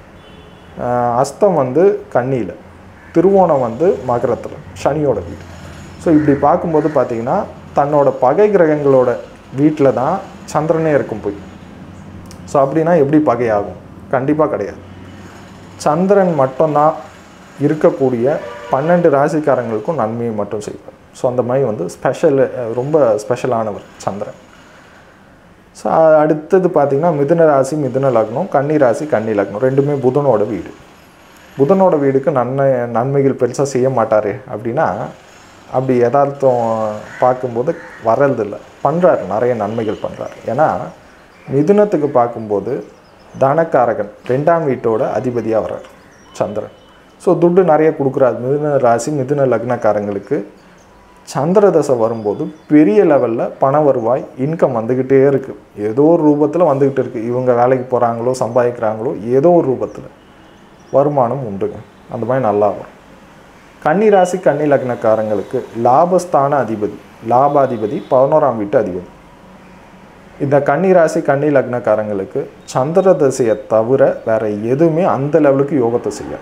Speaker 1: ஆஹ் அஸ்தம் வந்து கன்னியில் திருவோணம் வந்து மகரத்தில் சனியோட வீடு ஸோ இப்படி பார்க்கும்போது பார்த்தீங்கன்னா தன்னோட பகை கிரகங்களோட வீட்டில் தான் சந்திரனே இருக்கும் போய் ஸோ அப்படின்னா எப்படி பகையாகும் கண்டிப்பாக கிடையாது சந்திரன் மட்டும்தான் இருக்கக்கூடிய பன்னெண்டு ராசிக்காரங்களுக்கும் நன்மையை மட்டும் செய்வார் ஸோ அந்த மாதிரி வந்து ஸ்பெஷல் ரொம்ப ஸ்பெஷலானவர் சந்திரன் ஸோ அடுத்தது பார்த்தீங்கன்னா மிதுன ராசி மிதுன லக்னம் கன்னி ராசி கன்னி லக்னம் ரெண்டுமே புதனோட வீடு புதனோட வீடுக்கு நன்மை நன்மைகள் பெருசாக செய்ய மாட்டாரே அப்படின்னா அப்படி யதார்த்தம் பார்க்கும்போது வர்றதில்ல பண்ணுறாரு நிறைய நன்மைகள் பண்ணுறாரு ஏன்னா மிதுனத்துக்கு பார்க்கும்போது தனக்காரகன் ரெண்டாம் வீட்டோட அதிபதியாக வர்றார் சந்திரன் ஸோ துட்டு நிறைய கொடுக்குறாரு மிதுன ராசி மிதுன லக்னக்காரங்களுக்கு சந்திர தசை வரும்போது பெரிய லெவலில் பண வருவாய் இன்கம் வந்துக்கிட்டே இருக்குது ஏதோ ஒரு ரூபத்தில் வந்துக்கிட்டு இருக்குது இவங்க வேலைக்கு போகிறாங்களோ சம்பாதிக்கிறாங்களோ ஏதோ ஒரு ரூபத்தில் வருமானம் உண்டுங்க அந்த மாதிரி நல்லா வரும் கன்னி ராசி கன்னி லக்னக்காரங்களுக்கு லாபஸ்தான அதிபதி லாபாதிபதி பதினோராம் வீட்டு அதிபதி இந்த கன்னி ராசி கன்னி லக்னக்காரங்களுக்கு சந்திர தசையை தவிர வேற எதுவுமே அந்த லெவலுக்கு யோகத்தை செய்யாது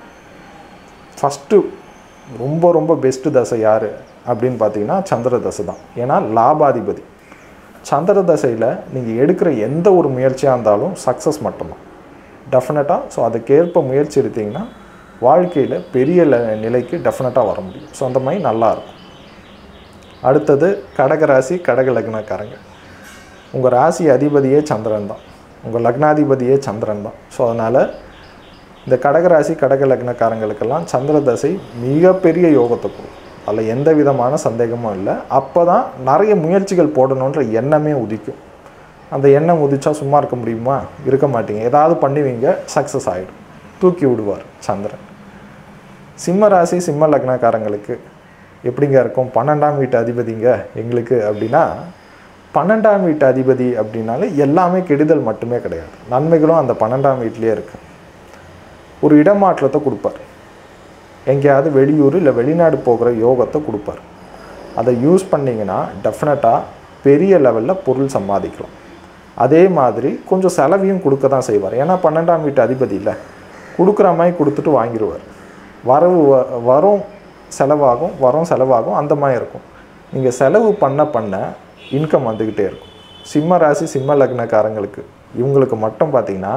Speaker 1: ஃபஸ்ட்டு ரொம்ப ரொம்ப பெஸ்ட்டு தசை யார் அப்படின்னு பார்த்தீங்கன்னா சந்திர தசை தான் ஏன்னா லாபாதிபதி சந்திர தசையில் நீங்கள் எடுக்கிற எந்த ஒரு முயற்சியாக இருந்தாலும் சக்ஸஸ் மட்டும்தான் டெஃபினட்டாக ஸோ அதுக்கேற்ப முயற்சி எடுத்தீங்கன்னா வாழ்க்கையில் பெரிய ல- நிலைக்கு டெஃபினட்டாக வர முடியும் ஸோ அந்த மாதிரி நல்லா இருக்கும் அடுத்தது கடகராசி கடக லக்னக்காரங்க உங்கள் ராசி அதிபதியே சந்திரன் தான் உங்கள் லக்னாதிபதியே சந்திரன் தான் ஸோ அதனால் இந்த கடகராசி கடக லக்னக்காரங்களுக்கெல்லாம் சந்திர தசை மிகப்பெரிய யோகத்தை கொடுக்கும் அதில் எந்த விதமான சந்தேகமும் இல்லை அப்போ தான் நிறைய முயற்சிகள் போடணுன்ற எண்ணமே உதிக்கும் அந்த எண்ணம் உதிச்சா சும்மா இருக்க முடியுமா இருக்க மாட்டீங்க ஏதாவது பண்ணுவீங்க சக்ஸஸ் ஆகிடும் தூக்கி விடுவார் சந்திரன் சிம்ம ராசி சிம்ம லக்னக்காரங்களுக்கு எப்படிங்க இருக்கும் பன்னெண்டாம் வீட்டு அதிபதிங்க எங்களுக்கு அப்படின்னா பன்னெண்டாம் வீட்டு அதிபதி அப்படின்னாலே எல்லாமே கெடுதல் மட்டுமே கிடையாது நன்மைகளும் அந்த பன்னெண்டாம் வீட்லேயே இருக்கு ஒரு இடமாற்றத்தை கொடுப்பார் எங்கேயாவது வெளியூர் இல்லை வெளிநாடு போகிற யோகத்தை கொடுப்பார் அதை யூஸ் பண்ணிங்கன்னா டெஃபினட்டாக பெரிய லெவலில் பொருள் சம்பாதிக்கலாம் அதே மாதிரி கொஞ்சம் செலவையும் கொடுக்க தான் செய்வார் ஏன்னா பன்னெண்டாம் வீட்டு அதிபதி இல்லை கொடுக்குற மாதிரி கொடுத்துட்டு வாங்கிடுவார் வரவு வ- வரும் செலவாகும் வரும் செலவாகும் அந்த மாதிரி இருக்கும் நீங்கள் செலவு பண்ண பண்ண இன்கம் வந்துக்கிட்டே இருக்கும் சிம்ம ராசி சிம்ம லக்னக்காரங்களுக்கு இவங்களுக்கு மட்டும் பார்த்தீங்கன்னா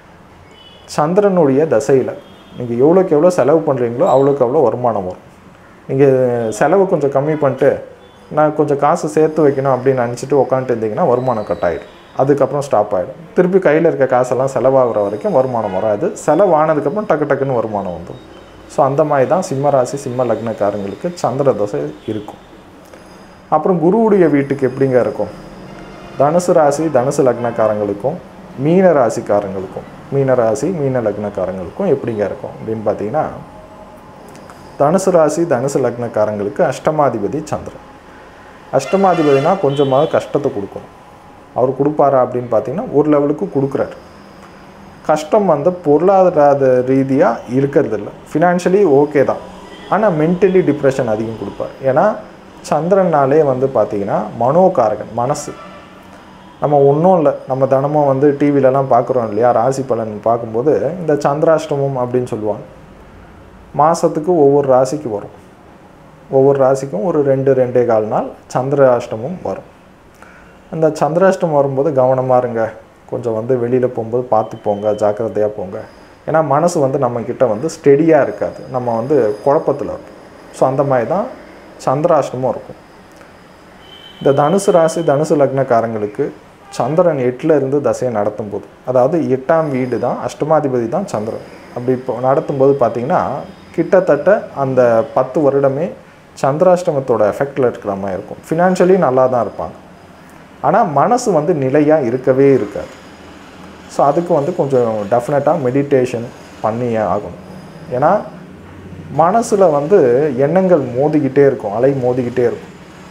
Speaker 1: சந்திரனுடைய தசையில் நீங்கள் எவ்வளோக்கு எவ்வளோ செலவு பண்ணுறீங்களோ அவ்வளோக்கு அவ்வளோ வருமானம் வரும் நீங்கள் செலவு கொஞ்சம் கம்மி பண்ணிட்டு நான் கொஞ்சம் காசு சேர்த்து வைக்கணும் அப்படின்னு நினச்சிட்டு உட்காந்துட்டு இருந்தீங்கன்னா வருமானம் கட் ஆகிடும் அதுக்கப்புறம் ஸ்டாப் ஆகிடும் திருப்பி கையில் இருக்க காசெல்லாம் செலவாகிற வரைக்கும் வருமானம் வராது செலவானதுக்கப்புறம் டக்கு டக்குன்னு வருமானம் வந்துடும் ஸோ அந்த மாதிரி தான் சிம்ம ராசி சிம்ம லக்னக்காரங்களுக்கு சந்திர தசை இருக்கும் அப்புறம் குருவுடைய வீட்டுக்கு எப்படிங்க இருக்கும் தனுசு ராசி தனுசு லக்னக்காரங்களுக்கும் மீன ராசிக்காரங்களுக்கும் மீன ராசி மீன லக்னக்காரங்களுக்கும் எப்படிங்க இருக்கும் அப்படின்னு பார்த்தீங்கன்னா தனுசு ராசி தனுசு லக்னக்காரங்களுக்கு அஷ்டமாதிபதி சந்திரன் அஷ்டமாதிபதினா கொஞ்சமாவது கஷ்டத்தை கொடுக்கும் அவர் கொடுப்பாரா அப்படின்னு பார்த்தீங்கன்னா ஒரு லெவலுக்கு கொடுக்குறாரு கஷ்டம் வந்து பொருளாதார ரீதியாக இருக்கிறது இல்லை ஃபினான்ஷியலி ஓகே தான் ஆனால் மென்டலி டிப்ரெஷன் அதிகம் கொடுப்பார் ஏன்னா சந்திரனாலே வந்து பார்த்தீங்கன்னா மனோகாரகன் மனசு நம்ம ஒன்றும் இல்லை நம்ம தினமும் வந்து டிவிலலாம் பார்க்குறோம் இல்லையா ராசி பலன் பார்க்கும்போது இந்த சந்திராஷ்டமம் அப்படின்னு சொல்லுவாங்க மாதத்துக்கு ஒவ்வொரு ராசிக்கு வரும் ஒவ்வொரு ராசிக்கும் ஒரு ரெண்டு ரெண்டே கால் நாள் சந்திராஷ்டமம் வரும் அந்த சந்திராஷ்டமம் வரும்போது கவனமாக இருங்க கொஞ்சம் வந்து வெளியில் போகும்போது பார்த்து போங்க ஜாக்கிரதையாக போங்க ஏன்னா மனசு வந்து நம்மக்கிட்ட வந்து ஸ்டெடியாக இருக்காது நம்ம வந்து குழப்பத்தில் இருக்கும் ஸோ அந்த மாதிரி தான் சந்திராஷ்டமும் இருக்கும் இந்த தனுசு ராசி தனுசு லக்னக்காரங்களுக்கு சந்திரன் எட்டில் இருந்து தசையை நடத்தும் போது அதாவது எட்டாம் வீடு தான் அஷ்டமாதிபதி தான் சந்திரன் அப்படி இப்போ நடத்தும்போது பார்த்தீங்கன்னா கிட்டத்தட்ட அந்த பத்து வருடமே சந்திராஷ்டமத்தோட எஃபெக்டில் இருக்கிற மாதிரி இருக்கும் ஃபினான்ஷியலி நல்லா தான் இருப்பாங்க ஆனால் மனசு வந்து நிலையாக இருக்கவே இருக்காது ஸோ அதுக்கு வந்து கொஞ்சம் டெஃபினட்டாக மெடிடேஷன் பண்ணியே ஆகணும் ஏன்னா மனசில் வந்து எண்ணங்கள் மோதிக்கிட்டே இருக்கும் அலை மோதிக்கிட்டே இருக்கும்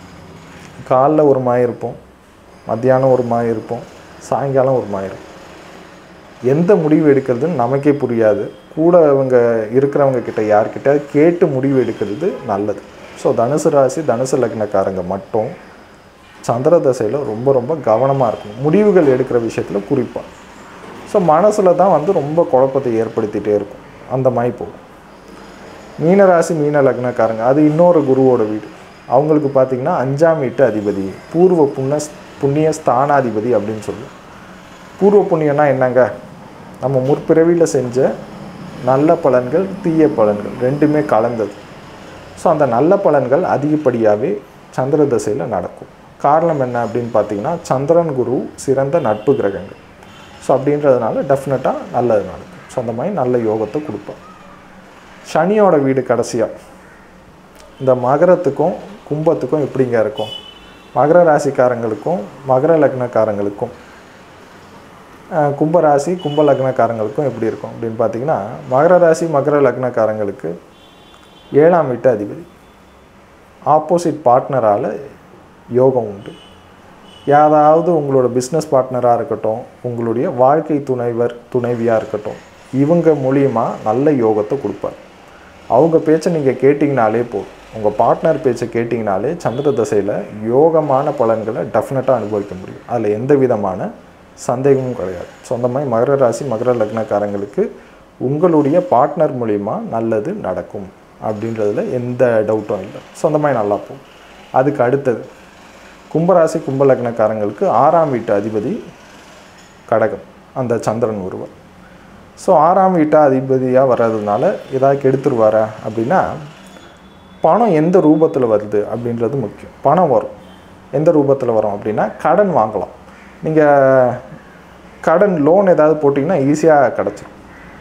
Speaker 1: காலைல ஒரு மாதிரி இருப்போம் மத்தியானம் ஒரு மாதிரி இருப்போம் சாயங்காலம் ஒரு மாதிரி இருக்கும் எந்த முடிவு எடுக்கிறதுன்னு நமக்கே புரியாது கூட அவங்க இருக்கிறவங்க கிட்ட யார்கிட்ட கேட்டு முடிவு எடுக்கிறது நல்லது ஸோ தனுசு ராசி தனுசு லக்னக்காரங்க மட்டும் சந்திர தசையில் ரொம்ப ரொம்ப கவனமாக இருக்கணும் முடிவுகள் எடுக்கிற விஷயத்தில் குறிப்பாக ஸோ மனசில் தான் வந்து ரொம்ப குழப்பத்தை ஏற்படுத்திகிட்டே இருக்கும் அந்த மாதிரி போகும் மீனராசி மீன லக்னக்காரங்க அது இன்னொரு குருவோட வீடு அவங்களுக்கு பார்த்திங்கன்னா அஞ்சாம் வீட்டு அதிபதி பூர்வ புண்ண புண்ணிய ஸ்தானாதிபதி அப்படின்னு சொல்லுவோம் பூர்வ புண்ணியம்னா என்னங்க நம்ம முற்பிறவியில் செஞ்ச நல்ல பலன்கள் தீய பலன்கள் ரெண்டுமே கலந்தது ஸோ அந்த நல்ல பலன்கள் அதிகப்படியாகவே சந்திர தசையில் நடக்கும் காரணம் என்ன அப்படின்னு பார்த்தீங்கன்னா சந்திரன் குரு சிறந்த நட்பு கிரகங்கள் ஸோ அப்படின்றதுனால டெஃபினட்டாக நல்லது நடக்கும் ஸோ அந்த மாதிரி நல்ல யோகத்தை கொடுப்பார் சனியோட வீடு கடைசியாக இந்த மகரத்துக்கும் கும்பத்துக்கும் எப்படிங்க இருக்கும் மகர ராசிக்காரங்களுக்கும் மகர லக்னக்காரங்களுக்கும் அஹ், கும்ப ராசி கும்ப லக்னக்காரங்களுக்கும் எப்படி இருக்கும் அப்படின்னு பார்த்தீங்கன்னா மகர ராசி மகர லக்னக்காரங்களுக்கு ஏழாம் வீட்டு அதிபதி ஆப்போசிட் பார்ட்னரால் யோகம் உண்டு யாராவது உங்களோட பிஸ்னஸ் பார்ட்னராக இருக்கட்டும் உங்களுடைய வாழ்க்கை துணைவர் துணைவியாக இருக்கட்டும் இவங்க மூலியமா நல்ல யோகத்தை கொடுப்பார் அவங்க பேச்சை நீங்கள் கேட்டிங்கனாலே போதும் உங்கள் பார்ட்னர் பேச்சை கேட்டிங்கனாலே சந்திர தசையில் யோகமான பலன்களை டெஃபினட்டாக அனுபவிக்க முடியும் அதில் எந்த விதமான சந்தேகமும் கிடையாது ஸோ அந்த மாதிரி மகர ராசி மகர லக்னக்காரங்களுக்கு உங்களுடைய பார்ட்னர் மூலிமா நல்லது நடக்கும் அப்படின்றதுல எந்த டவுட்டும் இல்லை ஸோ அந்த மாதிரி நல்லா போகும் அதுக்கு அடுத்தது கும்பராசி கும்ப லக்னக்காரங்களுக்கு ஆறாம் வீட்டு அதிபதி கடகம் அந்த சந்திரன் ஒருவர் ஸோ ஆறாம் வீட்டு அதிபதியாக வர்றதுனால ஏதாவது கெடுத்துருவாரா அப்படின்னா பணம் எந்த ரூபத்தில் வருது அப்படின்றது முக்கியம் பணம் வரும் எந்த ரூபத்தில் வரும் அப்படின்னா கடன் வாங்கலாம் நீங்கள் கடன் லோன் ஏதாவது போட்டிங்கன்னா ஈஸியாக கிடச்சிரும்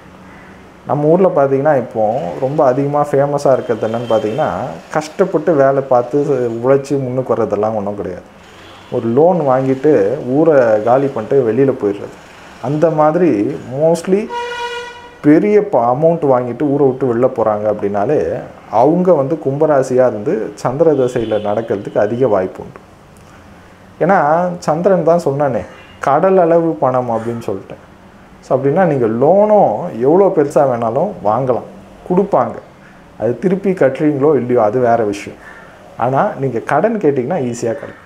Speaker 1: நம்ம ஊரில் பார்த்தீங்கன்னா இப்போ ரொம்ப அதிகமாக ஃபேமஸாக இருக்கிறது என்னன்னு பார்த்தீங்கன்னா கஷ்டப்பட்டு வேலை பார்த்து உழைச்சி முன்னுக்கு வர்றதெல்லாம் ஒன்றும் கிடையாது ஒரு லோன் வாங்கிட்டு ஊரை காலி பண்ணிட்டு வெளியில் போயிடுறது அந்த மாதிரி மோஸ்ட்லி பெரிய அமௌண்ட் வாங்கிட்டு ஊரை விட்டு வெளில போகிறாங்க அப்படின்னாலே அவங்க வந்து கும்பராசியாக இருந்து சந்திர தசையில் நடக்கிறதுக்கு அதிக வாய்ப்பு உண்டு ஏன்னா சந்திரன் தான் சொன்னானே கடல் அளவு பணம் அப்படின்னு சொல்லிட்டேன் ஸோ அப்படின்னா நீங்கள் லோனும் எவ்வளோ பெருசாக வேணாலும் வாங்கலாம் கொடுப்பாங்க அது திருப்பி கட்டுறீங்களோ இல்லையோ அது வேறு விஷயம் ஆனால் நீங்கள் கடன் கேட்டிங்கன்னா ஈஸியாக கிடைக்கும்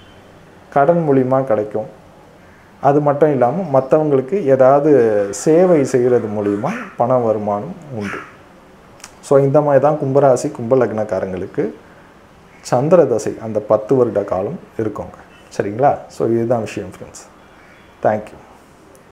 Speaker 1: கடன் மூலிமா கிடைக்கும் அது மட்டும் இல்லாமல் மற்றவங்களுக்கு ஏதாவது சேவை செய்கிறது மூலிமா பண வருமானம் உண்டு ஸோ இந்த மாதிரி தான் கும்பராசி கும்ப லக்னக்காரங்களுக்கு சந்திர தசை அந்த பத்து வருட காலம் இருக்குங்க சரிங்களா ஸோ இதுதான் விஷயம் ஃப்ரெண்ட்ஸ் தேங்க்யூ